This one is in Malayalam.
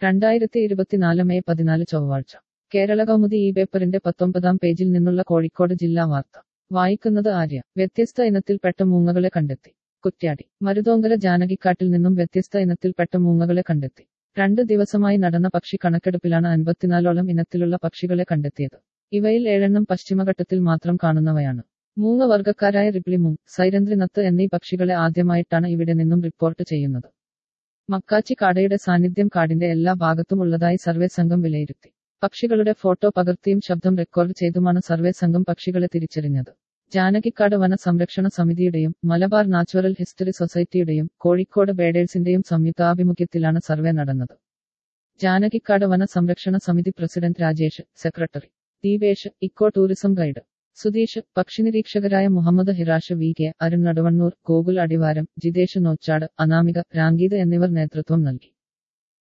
രണ്ടായിരത്തി ഇരുപത്തിനാല് മെയ് പതിനാല് ചൊവ്വാഴ്ച കേരള കൗമുദി ഈ പേപ്പറിന്റെ പത്തൊമ്പതാം പേജിൽ നിന്നുള്ള കോഴിക്കോട് ജില്ലാ വാർത്ത വായിക്കുന്നത് ആര്യ വ്യത്യസ്ത ഇനത്തിൽപ്പെട്ട മൂങ്ങകളെ കണ്ടെത്തി കുറ്റ്യാടി മരുതോങ്കര ജാനകിക്കാട്ടിൽ നിന്നും വ്യത്യസ്ത ഇനത്തിൽപ്പെട്ട മൂങ്ങകളെ കണ്ടെത്തി രണ്ട് ദിവസമായി നടന്ന പക്ഷി കണക്കെടുപ്പിലാണ് അൻപത്തിനാലോളം ഇനത്തിലുള്ള പക്ഷികളെ കണ്ടെത്തിയത് ഇവയിൽ ഏഴെണ്ണം പശ്ചിമഘട്ടത്തിൽ മാത്രം കാണുന്നവയാണ് മൂന്ന് വർഗ്ഗക്കാരായ റിപ്ലിമൂങ് സൈരന്ദ്രിനത്ത് എന്നീ പക്ഷികളെ ആദ്യമായിട്ടാണ് ഇവിടെ നിന്നും റിപ്പോർട്ട് ചെയ്യുന്നത് മക്കാച്ചി കാടയുടെ സാന്നിധ്യം കാടിന്റെ എല്ലാ ഭാഗത്തും ഉള്ളതായി സർവേ സംഘം വിലയിരുത്തി പക്ഷികളുടെ ഫോട്ടോ പകർത്തിയും ശബ്ദം റെക്കോർഡ് ചെയ്തുമാണ് സർവേ സംഘം പക്ഷികളെ തിരിച്ചറിഞ്ഞത് ജാനകിക്കാട് വന സംരക്ഷണ സമിതിയുടെയും മലബാർ നാച്ചുറൽ ഹിസ്റ്ററി സൊസൈറ്റിയുടെയും കോഴിക്കോട് ബേഡേഴ്സിന്റെയും സംയുക്താഭിമുഖ്യത്തിലാണ് സർവേ നടന്നത് ജാനകിക്കാട് വന സംരക്ഷണ സമിതി president Rajesh secretary Deepesh eco tourism guide Sudheesh പക്ഷി നിരീക്ഷകരായ മുഹമ്മദ് ഹിറാഷ് വി കെ അരുൺ നടുവണ്ണൂർ ഗോകുൽ അടിവാരം ജിതേഷ് നോച്ചാട് അനാമിക രാംഗീത് എന്നിവർ നേതൃത്വം നൽകി